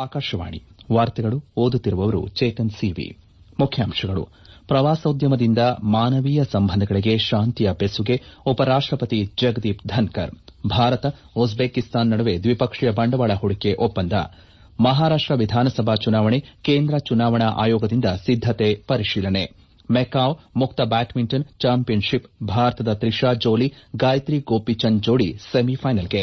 ಆಕಾಶವಾಣಿ ವಾರ್ತೆಗಳು ಓದುತ್ತಿರುವವರು ಚೇತನ್ ಸಿವಿ ಮುಖ್ಯಾಂಶಗಳು ಪ್ರವಾಸೋದ್ಯಮದಿಂದ ಮಾನವೀಯ ಸಂಬಂಧಗಳಿಗೆ ಶಾಂತಿಯ ಬೆಸುಗೆ ಉಪರಾಷ್ಟಪತಿ ಜಗದೀಪ್ ಧನ್ಕರ್ ಭಾರತ ಉಜ್ಬೇಕಿಸ್ತಾನ್ ನಡುವೆ ದ್ವಿಪಕ್ಷೀಯ ಬಂಡವಾಳ ಹೂಡಿಕೆ ಒಪ್ಪಂದ ಮಹಾರಾಷ್ಟ ವಿಧಾನಸಭಾ ಚುನಾವಣೆ ಕೇಂದ್ರ ಚುನಾವಣಾ ಆಯೋಗದಿಂದ ಸಿದ್ದತೆ ಪರಿಶೀಲನೆ ಮೆಕಾವ್ ಮುಕ್ತ ಬ್ಯಾಡ್ಮಿಂಟನ್ ಚಾಂಪಿಯನ್ಶಿಪ್ ಭಾರತದ ತ್ರಿಷಾ ಜೋಲಿ ಗಾಯತ್ರಿ ಗೋಪಿಚಂದ್ ಜೋಡಿ ಸೆಮಿಫೈನಲ್ಗೆ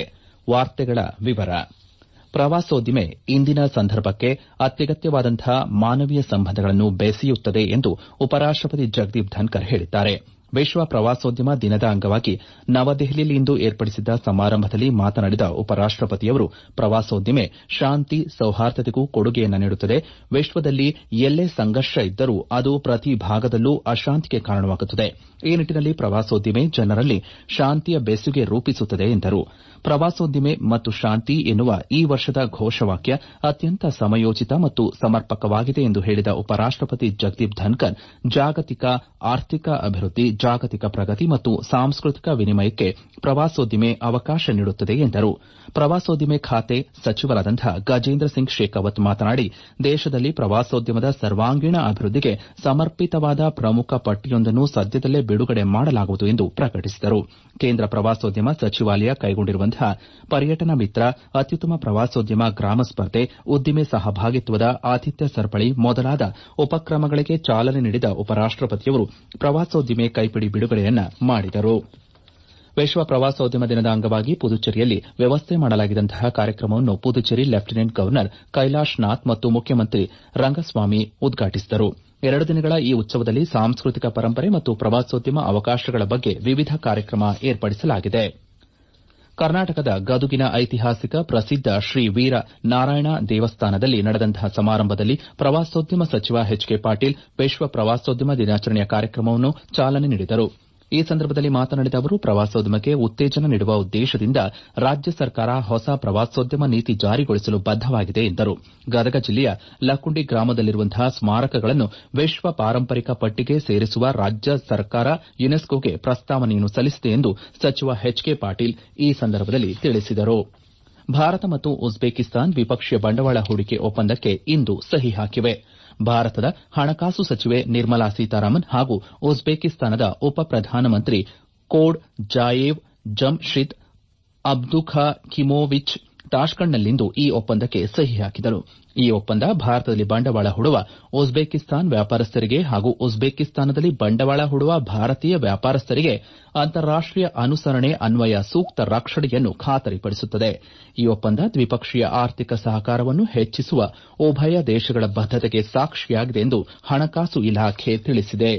ಪ್ರವಾಸೋದ್ದಿಮೆ ಇಂದಿನ ಸಂದರ್ಭಕ್ಕೆ ಅತ್ಯಗತ್ಯವಾದಂತಹ ಮಾನವೀಯ ಸಂಬಂಧಗಳನ್ನು ಬೆಸೆಯುತ್ತದೆ ಎಂದು ಉಪರಾಷ್ಟಪತಿ ಜಗದೀಪ್ ಧನ್ಕರ್ ಹೇಳಿದ್ದಾರೆ ವಿಶ್ವ ಪ್ರವಾಸೋದ್ಯಮ ದಿನದ ಅಂಗವಾಗಿ ನವದೆಹಲಿಯಲ್ಲಿಂದು ಏರ್ಪಡಿಸಿದ್ದ ಸಮಾರಂಭದಲ್ಲಿ ಮಾತನಾಡಿದ ಉಪರಾಷ್ಟಪತಿಯವರು ಪ್ರವಾಸೋದ್ದಿಮೆ ಶಾಂತಿ ಸೌಹಾರ್ದತೆಗೂ ಕೊಡುಗೆಯನ್ನು ನೀಡುತ್ತದೆ ವಿಶ್ವದಲ್ಲಿ ಎಲ್ಲೇ ಸಂಘರ್ಷ ಇದ್ದರೂ ಅದು ಪ್ರತಿ ಭಾಗದಲ್ಲೂ ಅಶಾಂತಿಗೆ ಕಾರಣವಾಗುತ್ತದೆ ಈ ನಿಟ್ಟಿನಲ್ಲಿ ಪ್ರವಾಸೋದ್ದಿಮೆ ಜನರಲ್ಲಿ ಶಾಂತಿಯ ಬೆಸುಗೆ ರೂಪಿಸುತ್ತದೆ ಎಂದರು ಪ್ರವಾಸೋದ್ದಿಮೆ ಮತ್ತು ಶಾಂತಿ ಎನ್ನುವ ಈ ವರ್ಷದ ಘೋಷವಾಕ್ಯ ಅತ್ಯಂತ ಸಮಯೋಚಿತ ಮತ್ತು ಸಮರ್ಪಕವಾಗಿದೆ ಎಂದು ಹೇಳಿದ ಉಪರಾಷ್ಟಪತಿ ಜಗದೀಪ್ ಧನ್ಕರ್ ಜಾಗತಿಕ ಆರ್ಥಿಕ ಅಭಿವೃದ್ದಿ ಜಾಗತಿಕ ಪ್ರಗತಿ ಮತ್ತು ಸಾಂಸ್ಕೃತಿಕ ವಿನಿಮಯಕ್ಕೆ ಪ್ರವಾಸೋದ್ದಿಮೆ ಅವಕಾಶ ನೀಡುತ್ತದೆ ಎಂದರು ಪ್ರವಾಸೋದ್ದಿಮೆ ಖಾತೆ ಸಚಿವರಾದಂತಹ ಗಜೇಂದ್ರ ಸಿಂಗ್ ಶೇಖಾವತ್ ಮಾತನಾಡಿ ದೇಶದಲ್ಲಿ ಪ್ರವಾಸೋದ್ಯಮದ ಸರ್ವಾಂಗೀಣ ಅಭಿವೃದ್ದಿಗೆ ಸಮರ್ಪಿತವಾದ ಪ್ರಮುಖ ಪಟ್ಟಿಯೊಂದನ್ನು ಸದ್ಯದಲ್ಲೇ ಬಿಡುಗಡೆ ಮಾಡಲಾಗುವುದು ಎಂದು ಪ್ರಕಟಿಸಿದರು ಕೇಂದ್ರ ಪ್ರವಾಸೋದ್ಯಮ ಸಚಿವಾಲಯ ಕೈಗೊಂಡಿರುವಂತಹ ಪರ್ಯಟನ ಮಿತ್ರ ಅತ್ಯುತ್ತಮ ಪ್ರವಾಸೋದ್ಯಮ ಗ್ರಾಮ ಸ್ಪರ್ಧೆ ಉದ್ದಿಮೆ ಸಹಭಾಗಿತ್ವದ ಆತಿಥ್ಯ ಸರಪಳಿ ಮೊದಲಾದ ಉಪಕ್ರಮಗಳಿಗೆ ಚಾಲನೆ ನೀಡಿದ ಉಪರಾಷ್ಟಪತಿಯವರು ಪ್ರವಾಸೋದ್ದಿಮೆ ಕೈಪಿಡಿ ಬಿಡುಗಡೆಯನ್ನ ಮಾಡಿದರು ವಿಶ್ವ ಪ್ರವಾಸೋದ್ಯಮ ದಿನದ ಅಂಗವಾಗಿ ಪುದುಚೇರಿಯಲ್ಲಿ ವ್ಯವಸ್ಥೆ ಮಾಡಲಾಗಿದ್ದಂತಹ ಕಾರ್ಯಕ್ರಮವನ್ನು ಪುದುಚೇರಿ ಲೆಫ್ಟಿನೆಂಟ್ ಗವರ್ನರ್ ಕೈಲಾಶ್ ನಾಥ್ ಮತ್ತು ಮುಖ್ಯಮಂತ್ರಿ ರಂಗಸ್ವಾಮಿ ಉದ್ಘಾಟಿಸಿದರು ಎರಡು ದಿನಗಳ ಈ ಉತ್ಸವದಲ್ಲಿ ಸಾಂಸ್ಕೃತಿಕ ಪರಂಪರೆ ಮತ್ತು ಪ್ರವಾಸೋದ್ಯಮ ಅವಕಾಶಗಳ ಬಗ್ಗೆ ವಿವಿಧ ಕಾರ್ಯಕ್ರಮ ಏರ್ಪಡಿಸಲಾಗಿದೆ ಕರ್ನಾಟಕದ ಗದುಗಿನ ಐತಿಹಾಸಿಕ ಪ್ರಸಿದ್ದ ಶ್ರೀ ವೀರ ನಾರಾಯಣ ದೇವಸ್ಥಾನದಲ್ಲಿ ನಡೆದಂತಹ ಸಮಾರಂಭದಲ್ಲಿ ಪ್ರವಾಸೋದ್ಯಮ ಸಚಿವ ಎಚ್ ಕೆ ಪಾಟೀಲ್ ವಿಶ್ವ ಪ್ರವಾಸೋದ್ಯಮ ದಿನಾಚರಣೆಯ ಕಾರ್ಯಕ್ರಮವನ್ನು ಚಾಲನೆ ನೀಡಿದರು ಈ ಸಂದರ್ಭದಲ್ಲಿ ಮಾತನಾಡಿದ ಅವರು ಪ್ರವಾಸೋದ್ಯಮಕ್ಕೆ ಉತ್ತೇಜನ ನೀಡುವ ಉದ್ದೇಶದಿಂದ ರಾಜ್ಯ ಸರ್ಕಾರ ಹೊಸ ಪ್ರವಾಸೋದ್ಯಮ ನೀತಿ ಜಾರಿಗೊಳಿಸಲು ಬದ್ದವಾಗಿದೆ ಎಂದರು ಗದಗ ಜಿಲ್ಲೆಯ ಲಕ್ಕುಂಡಿ ಗ್ರಾಮದಲ್ಲಿರುವಂತಹ ಸ್ಮಾರಕಗಳನ್ನು ವಿಶ್ವ ಪಾರಂಪರಿಕ ಪಟ್ಟಿಗೆ ಸೇರಿಸುವ ರಾಜ್ಯ ಸರ್ಕಾರ ಯುನೆಸ್ಕೋಗೆ ಪ್ರಸ್ತಾವನೆಯನ್ನು ಸಲ್ಲಿಸಿದೆ ಎಂದು ಸಚಿವ ಎಚ್ ಕೆ ಪಾಟೀಲ್ ಈ ಸಂದರ್ಭದಲ್ಲಿ ತಿಳಿಸಿದರು ಭಾರತ ಮತ್ತು ಉಜ್ಬೇಕಿಸ್ತಾನ್ ದ್ವಿಪಕ್ಷೀಯ ಬಂಡವಾಳ ಹೂಡಿಕೆ ಒಪ್ಪಂದಕ್ಕೆ ಇಂದು ಸಹಿ ಹಾಕಿವೆ ಭಾರತದ ಹಣಕಾಸು ಸಚಿವೆ ನಿರ್ಮಲಾ ಸೀತಾರಾಮನ್ ಹಾಗೂ ಉಜ್ಬೇಕಿಸ್ತಾನದ ಉಪ ಪ್ರಧಾನಮಂತ್ರಿ ಕೋಡ್ ಜಾಯೇವ್ ಜಮ್ಶಿದ್ ಅಬ್ದುಖಾಖಿಮೋವಿಚ್ ತಾಷ್ಕಂಡ್ನಲ್ಲಿಂದು ಈ ಒಪ್ಪಂದಕ್ಕೆ ಸಹಿ ಹಾಕಿದರು ಈ ಒಪ್ಪಂದ ಭಾರತದಲ್ಲಿ ಬಂಡವಾಳ ಹೂಡುವ ಉಜ್ಬೇಕಿಸ್ತಾನ್ ವ್ಯಾಪಾರಸ್ಥರಿಗೆ ಹಾಗೂ ಉಜ್ಬೇಕಿಸ್ತಾನದಲ್ಲಿ ಬಂಡವಾಳ ಹೂಡುವ ಭಾರತೀಯ ವ್ಯಾಪಾರಸ್ಥರಿಗೆ ಅಂತಾರಾಷ್ಟೀಯ ಅನುಸರಣೆ ಅನ್ವಯ ಸೂಕ್ತ ರಕ್ಷಣೆಯನ್ನು ಖಾತರಿಪಡಿಸುತ್ತದೆ ಈ ಒಪ್ಪಂದ ದ್ವಿಪಕ್ಷೀಯ ಆರ್ಥಿಕ ಸಹಕಾರವನ್ನು ಹೆಚ್ಚಿಸುವ ಉಭಯ ದೇಶಗಳ ಬದ್ದತೆಗೆ ಸಾಕ್ಷಿಯಾಗಿದೆ ಎಂದು ಹಣಕಾಸು ಇಲಾಖೆ ತಿಳಿಸಿದೆ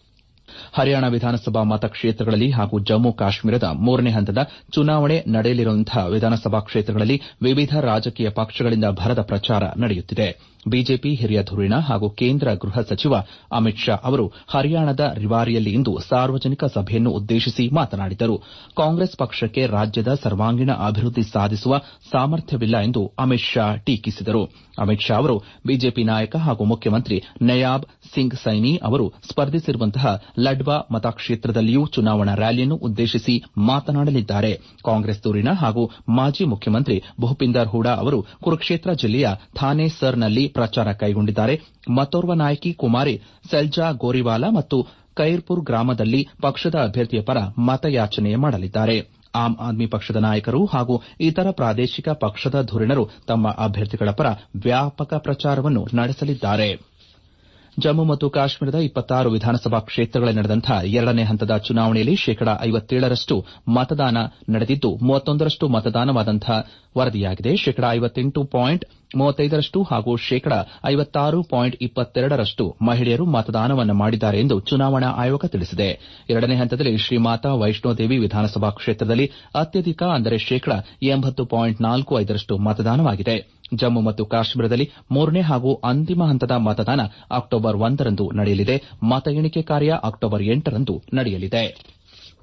ಹರಿಯಾಣ ವಿಧಾನಸಭಾ ಮತಕ್ಷೇತ್ರಗಳಲ್ಲಿ ಹಾಗೂ ಜಮ್ಮು ಕಾಶ್ಮೀರದ ಮೂರನೇ ಹಂತದ ಚುನಾವಣೆ ನಡೆಯಲಿರುವಂತಹ ವಿಧಾನಸಭಾ ಕ್ಷೇತ್ರಗಳಲ್ಲಿ ವಿವಿಧ ರಾಜಕೀಯ ಪಕ್ಷಗಳಿಂದ ಭರದ ಪ್ರಚಾರ ನಡೆಯುತ್ತಿದೆ ಬಿಜೆಪಿ ಹಿರಿಯ ಧುರೀಣ ಹಾಗೂ ಕೇಂದ್ರ ಗೃಹ ಸಚಿವ ಅಮಿತ್ ಶಾ ಅವರು ಹರಿಯಾಣದ ರಿವಾರಿಯಲ್ಲಿ ಇಂದು ಸಾರ್ವಜನಿಕ ಸಭೆಯನ್ನು ಉದ್ದೇಶಿಸಿ ಮಾತನಾಡಿದರು ಕಾಂಗ್ರೆಸ್ ಪಕ್ಷಕ್ಕೆ ರಾಜ್ಯದ ಸರ್ವಾಂಗೀಣ ಅಭಿವೃದ್ದಿ ಸಾಧಿಸುವ ಸಾಮರ್ಥ್ಯವಿಲ್ಲ ಎಂದು ಅಮಿತ್ ಶಾ ಟೀಕಿಸಿದರು ಅಮಿತ್ ಶಾ ಅವರು ಬಿಜೆಪಿ ನಾಯಕ ಹಾಗೂ ಮುಖ್ಯಮಂತ್ರಿ ನಯಾಬ್ ಸಿಂಗ್ ಸೈನಿ ಅವರು ಸ್ಪರ್ಧಿಸಿರುವಂತಹ ಲಡ್ವಾ ಮತಕ್ಷೇತ್ರದಲ್ಲಿಯೂ ಚುನಾವಣಾ ರ್ಯಾಲಿಯನ್ನು ಉದ್ದೇಶಿಸಿ ಮಾತನಾಡಲಿದ್ದಾರೆ ಕಾಂಗ್ರೆಸ್ ಧುರೀಣ ಹಾಗೂ ಮಾಜಿ ಮುಖ್ಯಮಂತ್ರಿ ಭೂಪಿಂದರ್ ಹೂಡಾ ಅವರು ಕುರುಕ್ಷೇತ್ರ ಜಿಲ್ಲೆಯ ಥಾನೆ ಸರ್ನಲ್ಲಿ ಪ್ರಚಾರ ಕೈಗೊಂಡಿದ್ದಾರೆ ಮತ್ತೋರ್ವ ನಾಯಕಿ ಕುಮಾರಿ ಸೆಲ್ಜಾ ಗೋರಿವಾಲಾ ಮತ್ತು ಕೈರ್ಪುರ್ ಗ್ರಾಮದಲ್ಲಿ ಪಕ್ಷದ ಅಭ್ಯರ್ಥಿಯ ಪರ ಮತಯಾಚನೆ ಮಾಡಲಿದ್ದಾರೆ ಆಮ್ ಆದ್ಮಿ ಪಕ್ಷದ ನಾಯಕರು ಹಾಗೂ ಇತರ ಪ್ರಾದೇಶಿಕ ಪಕ್ಷದ ಧುರೀಣರು ತಮ್ಮ ಅಭ್ಯರ್ಥಿಗಳ ಪರ ವ್ಯಾಪಕ ಪ್ರಚಾರವನ್ನು ನಡೆಸಲಿದ್ದಾರೆ ಜಮ್ಮು ಮತ್ತು ಕಾಶ್ಮೀರದ ಇಪ್ಪತ್ತಾರು ವಿಧಾನಸಭಾ ಕ್ಷೇತ್ರಗಳಲ್ಲಿ ನಡೆದಂತಹ ಎರಡನೇ ಹಂತದ ಚುನಾವಣೆಯಲ್ಲಿ ಶೇಕಡ ಐವತ್ತೇಳರಷ್ಟು ಮತದಾನ ನಡೆದಿದ್ದು ಮೂವತ್ತೊಂದರಷ್ಟು ಮತದಾನವಾದಂತಹ ವರದಿಯಾಗಿದೆ ಶೇಕಡ ಐವತ್ತೆಂಟು ಪಾಯಿಂಟ್ ಮೂವತ್ತೈದರಷ್ಟು ಹಾಗೂ ಶೇಕಡ ಐವತ್ತಾರು ಪಾಯಿಂಟ್ ಇಪ್ಪತ್ತೆರಡರಷ್ಟು ಮಹಿಳೆಯರು ಮತದಾನವನ್ನು ಮಾಡಿದ್ದಾರೆ ಎಂದು ಚುನಾವಣಾ ಆಯೋಗ ತಿಳಿಸಿದೆ ಎರಡನೇ ಹಂತದಲ್ಲಿ ಶ್ರೀಮಾತಾ ವೈಷ್ಣೋದೇವಿ ವಿಧಾನಸಭಾ ಕ್ಷೇತ್ರದಲ್ಲಿ ಅತ್ಯಧಿಕ ಅಂದರೆ ಶೇಕಡ ಎಂಬತ್ತು ಪಾಯಿಂಟ್ ನಾಲ್ಕು ಐದರಷ್ಟು ಮತದಾನವಾಗಿದೆ ಜಮ್ಮು ಮತ್ತು ಕಾಶ್ಮೀರದಲ್ಲಿ ಮೂರನೇ ಹಾಗೂ ಅಂತಿಮ ಹಂತದ ಮತದಾನ ಅಕ್ಟೋಬರ್ ಒಂದರಂದು ನಡೆಯಲಿದೆ ಮತ ಎಣಿಕೆ ಕಾರ್ಯ ಅಕ್ಟೋಬರ್ ಎಂಟರಂದು ನಡೆಯಲಿದೆ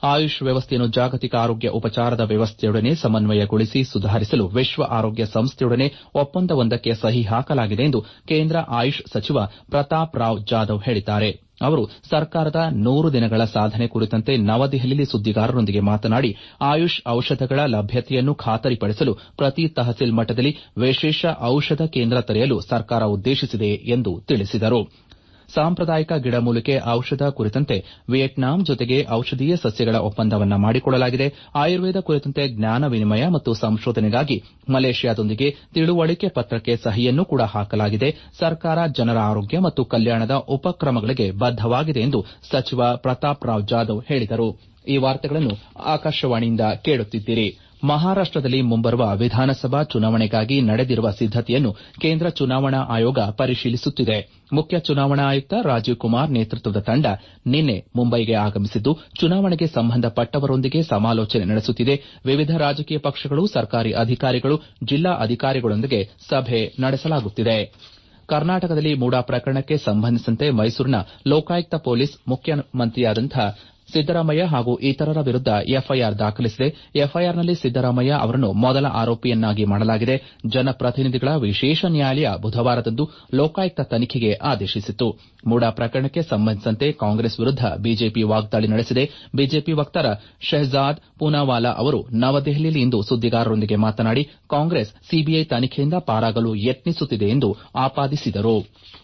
ಆಯುಷ್ ವ್ಯವಸ್ಥೆಯನ್ನು ಜಾಗತಿಕ ಆರೋಗ್ಯ ಉಪಚಾರದ ವ್ಯವಸ್ಥೆಯೊಡನೆ ಸಮನ್ವಯಗೊಳಿಸಿ ಸುಧಾರಿಸಲು ವಿಶ್ವ ಆರೋಗ್ಯ ಸಂಸ್ಥೆಯೊಡನೆ ಒಪ್ಪಂದವೊಂದಕ್ಕೆ ಸಹಿ ಹಾಕಲಾಗಿದೆ ಎಂದು ಕೇಂದ್ರ ಆಯುಷ್ ಸಚಿವ ಪ್ರತಾಪ್ ರಾವ್ ಜಾಧವ್ ಹೇಳಿದ್ದಾರೆ ಅವರು ಸರ್ಕಾರದ ನೂರು ದಿನಗಳ ಸಾಧನೆ ಕುರಿತಂತೆ ನವದೆಹಲಿಯಲ್ಲಿ ಸುದ್ದಿಗಾರರೊಂದಿಗೆ ಮಾತನಾಡಿ ಆಯುಷ್ ಔಷಧಗಳ ಲಭ್ಯತೆಯನ್ನು ಖಾತರಿಪಡಿಸಲು ಪ್ರತಿ ತಹಸೀಲ್ ಮಟ್ಟದಲ್ಲಿ ವಿಶೇಷ ಔಷಧ ಕೇಂದ್ರ ತೆರೆಯಲು ಸರ್ಕಾರ ಉದ್ದೇಶಿಸಿದೆ ಎಂದು ತಿಳಿಸಿದರು ಸಾಂಪ್ರದಾಯಿಕ ಗಿಡಮೂಲಿಕೆ ಔಷಧ ಕುರಿತಂತೆ ವಿಯೆಟ್ನಾಂ ಜೊತೆಗೆ ಔಷಧೀಯ ಸಸ್ಯಗಳ ಒಪ್ಪಂದವನ್ನ ಮಾಡಿಕೊಳ್ಳಲಾಗಿದೆ ಆಯುರ್ವೇದ ಕುರಿತಂತೆ ಜ್ಞಾನ ವಿನಿಮಯ ಮತ್ತು ಸಂಶೋಧನೆಗಾಗಿ ಮಲೇಷಿಯಾದೊಂದಿಗೆ ತಿಳುವಳಿಕೆ ಪತ್ರಕ್ಕೆ ಸಹಿಯನ್ನೂ ಕೂಡ ಹಾಕಲಾಗಿದೆ ಸರ್ಕಾರ ಜನರ ಆರೋಗ್ಯ ಮತ್ತು ಕಲ್ಯಾಣದ ಉಪಕ್ರಮಗಳಿಗೆ ಬದ್ದವಾಗಿದೆ ಎಂದು ಸಚಿವ ಪ್ರತಾಪ್ ರಾವ್ ಜಾಧವ್ ಹೇಳಿದರು ಈ ವಾರ್ತೆಗಳನ್ನು ಆಕಾಶವಾಣಿಯಿಂದ ಕೇಳುತ್ತಿದ್ದೀರಿ ಮಹಾರಾಷ್ಟದಲ್ಲಿ ಮುಂಬರುವ ವಿಧಾನಸಭಾ ಚುನಾವಣೆಗಾಗಿ ನಡೆದಿರುವ ಸಿದ್ದತೆಯನ್ನು ಕೇಂದ್ರ ಚುನಾವಣಾ ಆಯೋಗ ಪರಿಶೀಲಿಸುತ್ತಿದೆ ಮುಖ್ಯ ಚುನಾವಣಾ ಆಯುಕ್ತ ರಾಜೀವ್ ಕುಮಾರ್ ನೇತೃತ್ವದ ತಂಡ ನಿನ್ನೆ ಮುಂಬೈಗೆ ಆಗಮಿಸಿದ್ದು ಚುನಾವಣೆಗೆ ಸಂಬಂಧಪಟ್ಟವರೊಂದಿಗೆ ಸಮಾಲೋಚನೆ ನಡೆಸುತ್ತಿದೆ ವಿವಿಧ ರಾಜಕೀಯ ಪಕ್ಷಗಳು ಸರ್ಕಾರಿ ಅಧಿಕಾರಿಗಳು ಜಿಲ್ಲಾ ಅಧಿಕಾರಿಗಳೊಂದಿಗೆ ಸಭೆ ನಡೆಸಲಾಗುತ್ತಿದೆ ಕರ್ನಾಟಕದಲ್ಲಿ ಮೂಡಾ ಪ್ರಕರಣಕ್ಕೆ ಸಂಬಂಧಿಸಿದಂತೆ ಮೈಸೂರಿನ ಲೋಕಾಯುಕ್ತ ಪೊಲೀಸ್ ಮುಖ್ಯಮಂತ್ರಿಯಾದಂಥ ಸಿದ್ದರಾಮಯ್ಯ ಹಾಗೂ ಇತರರ ವಿರುದ್ದ ಎಫ್ಐಆರ್ ದಾಖಲಿಸಿದೆ ಎಫ್ಐಆರ್ನಲ್ಲಿ ಸಿದ್ದರಾಮಯ್ಯ ಅವರನ್ನು ಮೊದಲ ಆರೋಪಿಯನ್ನಾಗಿ ಮಾಡಲಾಗಿದೆ ಜನಪ್ರತಿನಿಧಿಗಳ ವಿಶೇಷ ನ್ಯಾಯಾಲಯ ಬುಧವಾರದಂದು ಲೋಕಾಯುಕ್ತ ತನಿಖೆಗೆ ಆದೇಶಿಸಿತ್ತು ಮೂಡಾ ಪ್ರಕರಣಕ್ಕೆ ಸಂಬಂಧಿಸಿದಂತೆ ಕಾಂಗ್ರೆಸ್ ವಿರುದ್ದ ಬಿಜೆಪಿ ವಾಗ್ದಾಳಿ ನಡೆಸಿದೆ ಬಿಜೆಪಿ ವಕ್ತಾರ ಶಹಜಾದ್ ಪೂನಾವಾಲಾ ಅವರು ನವದೆಹಲಿಯಲ್ಲಿ ಇಂದು ಸುದ್ದಿಗಾರರೊಂದಿಗೆ ಮಾತನಾಡಿ ಕಾಂಗ್ರೆಸ್ ಸಿಬಿಐ ತನಿಖೆಯಿಂದ ಪಾರಾಗಲು ಯತ್ನಿಸುತ್ತಿದೆ ಎಂದು ಆಪಾದಿಸಿದರು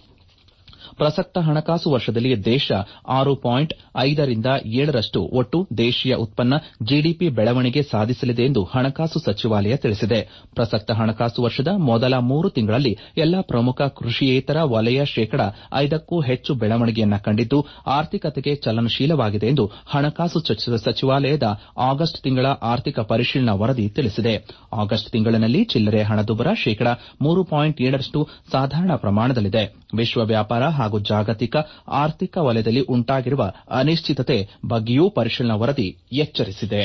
ಪ್ರಸಕ್ತ ಹಣಕಾಸು ವರ್ಷದಲ್ಲಿ ದೇಶ ಆರು ಪಾಯಿಂಟ್ ಐದರಿಂದ ಏಳರಷ್ಟು ಒಟ್ಟು ದೇಶೀಯ ಉತ್ಪನ್ನ ಜಿಡಿಪಿ ಬೆಳವಣಿಗೆ ಸಾಧಿಸಲಿದೆ ಎಂದು ಹಣಕಾಸು ಸಚಿವಾಲಯ ತಿಳಿಸಿದೆ ಪ್ರಸಕ್ತ ಹಣಕಾಸು ವರ್ಷದ ಮೊದಲ ಮೂರು ತಿಂಗಳಲ್ಲಿ ಎಲ್ಲಾ ಪ್ರಮುಖ ಕೃಷಿಯೇತರ ವಲಯ ಶೇಕಡ ಐದಕ್ಕೂ ಹೆಚ್ಚು ಬೆಳವಣಿಗೆಯನ್ನ ಕಂಡಿದ್ದು ಆರ್ಥಿಕತೆಗೆ ಚಲನಶೀಲವಾಗಿದೆ ಎಂದು ಹಣಕಾಸು ಸಚಿವಾಲಯದ ಆಗಸ್ಟ್ ತಿಂಗಳ ಆರ್ಥಿಕ ಪರಿಶೀಲನಾ ವರದಿ ತಿಳಿಸಿದೆ ಆಗಸ್ಟ್ ತಿಂಗಳಿನಲ್ಲಿ ಚಿಲ್ಲರೆ ಹಣದುಬ್ಬರ ಶೇಕಡ ಮೂರು ಪಾಯಿಂಟ್ ಏಳರಷ್ಟು ಸಾಧಾರಣ ಪ್ರಮಾಣದಲ್ಲಿದೆ ವಿಶ್ವ ವ್ಯಾಪಾರ ಹಾಗೂ ಜಾಗತಿಕ ಆರ್ಥಿಕ ವಲಯದಲ್ಲಿ ಉಂಟಾಗಿರುವ ಅನಿಶ್ಚಿತತೆ ಬಗ್ಗೆಯೂ ಪರಿಶೀಲನಾ ವರದಿ ಎಚ್ಚರಿಸಿದೆ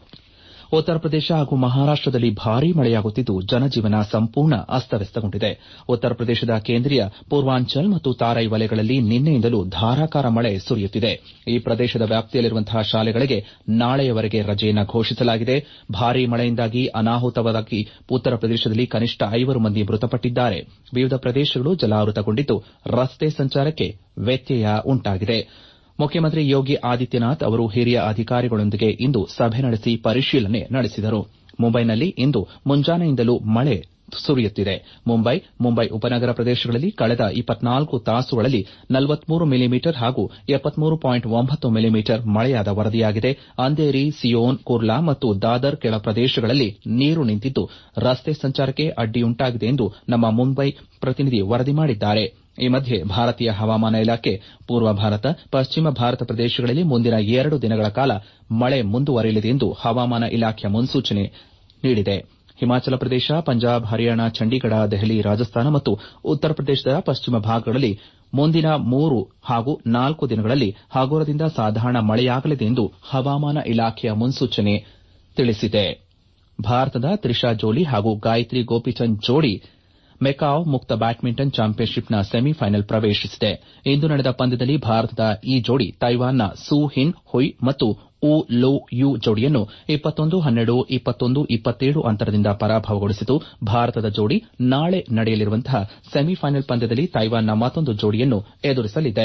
ಉತ್ತರ ಪ್ರದೇಶ ಹಾಗೂ ಮಹಾರಾಷ್ಟದಲ್ಲಿ ಭಾರೀ ಮಳೆಯಾಗುತ್ತಿದ್ದು ಜನಜೀವನ ಸಂಪೂರ್ಣ ಅಸ್ತವ್ಯಸ್ತಗೊಂಡಿದೆ ಉತ್ತರ ಪ್ರದೇಶದ ಕೇಂದ್ರೀಯ ಪೂರ್ವಾಂಚಲ್ ಮತ್ತು ತಾರೈ ವಲಯಗಳಲ್ಲಿ ನಿನ್ನೆಯಿಂದಲೂ ಧಾರಾಕಾರ ಮಳೆ ಸುರಿಯುತ್ತಿದೆ ಈ ಪ್ರದೇಶದ ವ್ಯಾಪ್ತಿಯಲ್ಲಿರುವಂತಹ ಶಾಲೆಗಳಿಗೆ ನಾಳೆಯವರೆಗೆ ರಜೆಯನ್ನು ಘೋಷಿಸಲಾಗಿದೆ ಭಾರೀ ಮಳೆಯಿಂದಾಗಿ ಅನಾಹುತವಾಗಿ ಉತ್ತರ ಪ್ರದೇಶದಲ್ಲಿ ಕನಿಷ್ಠ ಐವರು ಮಂದಿ ಮೃತಪಟ್ಟಿದ್ದಾರೆ ವಿವಿಧ ಪ್ರದೇಶಗಳು ಜಲಾವೃತಗೊಂಡಿದ್ದು ರಸ್ತೆ ಸಂಚಾರಕ್ಕೆ ವ್ಯತ್ಯಯ ಉಂಟಾಗಿದೆ ಮುಖ್ಯಮಂತ್ರಿ ಯೋಗಿ ಆದಿತ್ಯನಾಥ್ ಅವರು ಹಿರಿಯ ಅಧಿಕಾರಿಗಳೊಂದಿಗೆ ಇಂದು ಸಭೆ ನಡೆಸಿ ಪರಿಶೀಲನೆ ನಡೆಸಿದರು ಮುಂಬೈನಲ್ಲಿ ಇಂದು ಮುಂಜಾನೆಯಿಂದಲೂ ಮಳೆ ಸುರಿಯುತ್ತಿದೆ ಮುಂಬೈ ಮುಂಬೈ ಉಪನಗರ ಪ್ರದೇಶಗಳಲ್ಲಿ ಕಳೆದ ಇಪ್ಪತ್ನಾಲ್ಕು ತಾಸುಗಳಲ್ಲಿ ನಲವತ್ಮೂರು ಮಿಲಿಮೀಟರ್ ಹಾಗೂ ಎಪ್ಪತ್ಮೂರು ಪಾಯಿಂಟ್ ಒಂಬತ್ತು ಮಿಲಿಮೀಟರ್ ಮಳೆಯಾದ ವರದಿಯಾಗಿದೆ ಅಂಧೇರಿ ಸಿಯೋನ್ ಕುರ್ಲಾ ಮತ್ತು ದಾದರ್ ಕೆಳ ಪ್ರದೇಶಗಳಲ್ಲಿ ನೀರು ನಿಂತಿದ್ದು ರಸ್ತೆ ಸಂಚಾರಕ್ಕೆ ಅಡ್ಡಿಯುಂಟಾಗಿದೆ ಎಂದು ನಮ್ಮ ಮುಂಬೈ ಪ್ರತಿನಿಧಿ ವರದಿ ಮಾಡಿದ್ದಾರೆ ಈ ಮಧ್ಯೆ ಭಾರತೀಯ ಹವಾಮಾನ ಇಲಾಖೆ ಪೂರ್ವ ಭಾರತ ಪಶ್ಚಿಮ ಭಾರತ ಪ್ರದೇಶಗಳಲ್ಲಿ ಮುಂದಿನ ಎರಡು ದಿನಗಳ ಕಾಲ ಮಳೆ ಮುಂದುವರಿಯಲಿದೆ ಎಂದು ಹವಾಮಾನ ಇಲಾಖೆ ಮುನ್ಸೂಚನೆ ನೀಡಿದೆ ಹಿಮಾಚಲ ಪ್ರದೇಶ ಪಂಜಾಬ್ ಹರಿಯಾಣ ಚಂಡೀಗಢ ದೆಹಲಿ ರಾಜಸ್ಥಾನ ಮತ್ತು ಉತ್ತರ ಪ್ರದೇಶದ ಪಶ್ಚಿಮ ಭಾಗಗಳಲ್ಲಿ ಮುಂದಿನ ಮೂರು ಹಾಗೂ ನಾಲ್ಕು ದಿನಗಳಲ್ಲಿ ಹಗುರದಿಂದ ಸಾಧಾರಣ ಮಳೆಯಾಗಲಿದೆ ಎಂದು ಹವಾಮಾನ ಇಲಾಖೆಯ ಮುನ್ಸೂಚನೆ ತಿಳಿಸಿದೆ ಭಾರತದ ತ್ರಿಷಾ ಜೋಲಿ ಹಾಗೂ ಗಾಯತ್ರಿ ಗೋಪಿಚಂದ್ ಜೋಡಿ ಮೆಕಾವ್ ಮುಕ್ತ ಬ್ಯಾಡ್ಮಿಂಟನ್ ಚಾಂಪಿಯನ್ಶಿಪ್ನ ಸೆಮಿಫೈನಲ್ ಪ್ರವೇಶಿಸಿದೆ ಇಂದು ನಡೆದ ಪಂದ್ಯದಲ್ಲಿ ಭಾರತದ ಈ ಜೋಡಿ ತೈವಾನ್ನ ಸೂ ಹಿನ್ ಹುಯ್ ಮತ್ತು ವು ಲೋ ಯು ಜೋಡಿಯನ್ನು ಇಪ್ಪತ್ತೊಂದು ಹನ್ನೆರಡು ಇಪ್ಪತ್ತೊಂದು ಇಪ್ಪತ್ತೇಳು ಅಂತರದಿಂದ ಪರಾಭವಗೊಳಿಸಿತು ಭಾರತದ ಜೋಡಿ ನಾಳೆ ನಡೆಯಲಿರುವಂತಹ ಸೆಮಿಫೈನಲ್ ಪಂದ್ಯದಲ್ಲಿ ತೈವಾನ್ನ ಮತ್ತೊಂದು ಜೋಡಿಯನ್ನು ಎದುರಿಸಲಿದೆ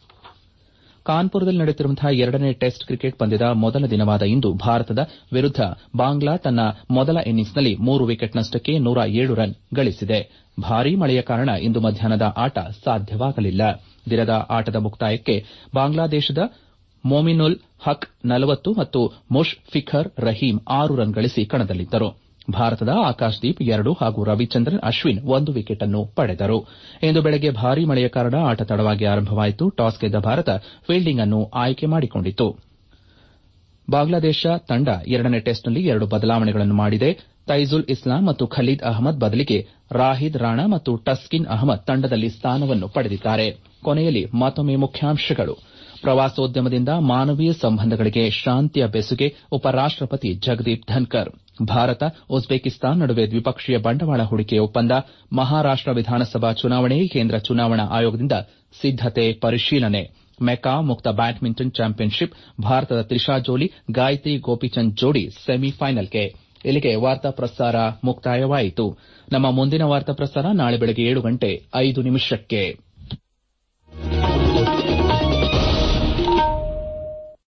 ಕಾನ್ಪುರದಲ್ಲಿ ನಡೆಯುತ್ತಿರುವಂತಹ ಎರಡನೇ ಟೆಸ್ಟ್ ಕ್ರಿಕೆಟ್ ಪಂದ್ಯದ ಮೊದಲ ದಿನವಾದ ಇಂದು ಭಾರತದ ವಿರುದ್ದ ಬಾಂಗ್ಲಾ ತನ್ನ ಮೊದಲ ಇನ್ನಿಂಗ್ಸ್ನಲ್ಲಿ ಮೂರು ವಿಕೆಟ್ನಷ್ಟಕ್ಕೆ ನೂರ ಏಳು ರನ್ ಗಳಿಸಿದೆ ಭಾರೀ ಮಳೆಯ ಕಾರಣ ಇಂದು ಮಧ್ಯಾಹ್ನದ ಆಟ ಸಾಧ್ಯವಾಗಲಿಲ್ಲ ದಿನದ ಆಟದ ಮುಕ್ತಾಯಕ್ಕೆ ಬಾಂಗ್ಲಾದೇಶದ ಮೊಮಿನುಲ್ ಹಕ್ ನಲವತ್ತು ಮತ್ತು ಮುಷ್ಫಿಖರ್ ರಹೀಂ ಆರು ರನ್ ಗಳಿಸಿ ಕಣದಲ್ಲಿದ್ದರು ಭಾರತದ ಆಕಾಶ್ದೀಪ್ ಎರಡು ಹಾಗೂ ರವಿಚಂದ್ರನ್ ಅಶ್ವಿನ್ ಒಂದು ವಿಕೆಟ್ ಅನ್ನು ಪಡೆದರು ಇಂದು ಬೆಳಗ್ಗೆ ಭಾರೀ ಮಳೆಯ ಕಾರಣ ಆಟ ತಡವಾಗಿ ಆರಂಭವಾಯಿತು ಟಾಸ್ ಗೆದ್ದ ಭಾರತ ಫೀಲ್ಡಿಂಗ್ ಅನ್ನು ಆಯ್ಕೆ ಮಾಡಿಕೊಂಡಿತು ಬಾಂಗ್ಲಾದೇಶ ತಂಡ ಎರಡನೇ ಟೆಸ್ಟ್ನಲ್ಲಿ ಎರಡು ಬದಲಾವಣೆಗಳನ್ನು ಮಾಡಿದೆ ತೈಜುಲ್ ಇಸ್ಲಾಂ ಮತ್ತು ಖಲೀದ್ ಅಹ್ಮದ್ ಬದಲಿಗೆ ರಾಹಿದ್ ರಾಣಾ ಮತ್ತು ಟಸ್ಕಿನ್ ಅಹ್ಮದ್ ತಂಡದಲ್ಲಿ ಸ್ಥಾನವನ್ನು ಪಡೆದಿದ್ದಾರೆ ಕೊನೆಯಲ್ಲಿ ಮತ್ತೊಮ್ಮೆ ಮುಖ್ಯಾಂಶಗಳು ಪ್ರವಾಸೋದ್ಯಮದಿಂದ ಮಾನವೀಯ ಸಂಬಂಧಗಳಿಗೆ ಶಾಂತಿಯ ಬೆಸುಗೆ ಉಪರಾಷ್ಟಪತಿ ಜಗದೀಪ್ ಧನ್ಕರ್ ಭಾರತ ಉಜ್ಬೇಕಿಸ್ತಾನ್ ನಡುವೆ ದ್ವಿಪಕ್ಷೀಯ ಬಂಡವಾಳ ಹೂಡಿಕೆ ಒಪ್ಪಂದ ಮಹಾರಾಷ್ಟ ವಿಧಾನಸಭಾ ಚುನಾವಣೆ ಕೇಂದ್ರ ಚುನಾವಣಾ ಆಯೋಗದಿಂದ ಸಿದ್ದತೆ ಪರಿಶೀಲನೆ ಮೆಕಾ ಮುಕ್ತ ಬ್ಯಾಡ್ಮಿಂಟನ್ ಚಾಂಪಿಯನ್ಶಿಪ್ ಭಾರತದ ತ್ರಿಷಾ ಜೋಲಿ ಗಾಯತ್ರಿ ಗೋಪಿಚಂದ್ ಜೋಡಿ ಸೆಮಿಫೈನಲ್ಗೆ ಇಲ್ಲಿಗೆ ವಾರ್ತಾ ಪ್ರಸಾರ ಮುಕ್ತಾಯವಾಯಿತು ನಮ್ಮ ಮುಂದಿನ ವಾರ್ತಾ ಪ್ರಸಾರ ನಾಳೆ ಬೆಳಗ್ಗೆ ಏಳು ಗಂಟೆ ಐದು ನಿಮಿಷಕ್ಕೆ